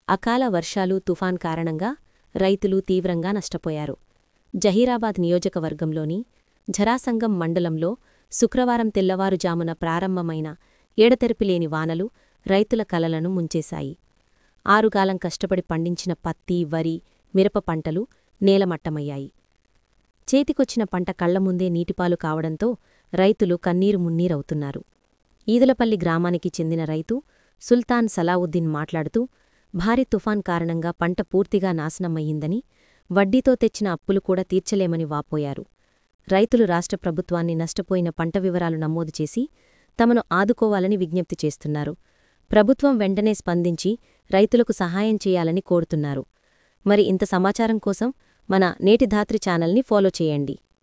అకాల వర్షాలు తుఫాన్ కారణంగా రైతులు తీవ్రంగా నష్టపోయారు జహీరాబాద్ నియోజకవర్గంలోని ఝరాసంగం మండలంలో శుక్రవారం తెల్లవారుజామున ప్రారంభమైన ఎడతెరిపిలేని వానలు రైతుల కలలను ముంచేశాయి ఆరుగాలం కష్టపడి పండించిన పత్తి వరి మిరప పంటలు నేలమట్టమయ్యాయి చేతికొచ్చిన పంట కళ్లముందే నీటిపాలు కావడంతో రైతులు కన్నీరు మున్నీరవుతున్నారు ఈదలపల్లి గ్రామానికి చెందిన రైతు సుల్తాన్ సలావుద్దీన్ మాట్లాడుతూ భారీ తుఫాన్ కారణంగా పంట పూర్తిగా నాశనమయ్యిందని వడ్డీతో తెచ్చిన అప్పులు కూడా తీర్చలేమని వాపోయారు రైతులు రాష్ట్ర ప్రభుత్వాన్ని నష్టపోయిన పంట వివరాలు నమోదు చేసి తమను ఆదుకోవాలని విజ్ఞప్తి చేస్తున్నారు ప్రభుత్వం వెంటనే స్పందించి రైతులకు సహాయం చేయాలని కోరుతున్నారు మరి ఇంత సమాచారం కోసం మన నేటి ధాత్రి ఛానల్ని ఫాలో చేయండి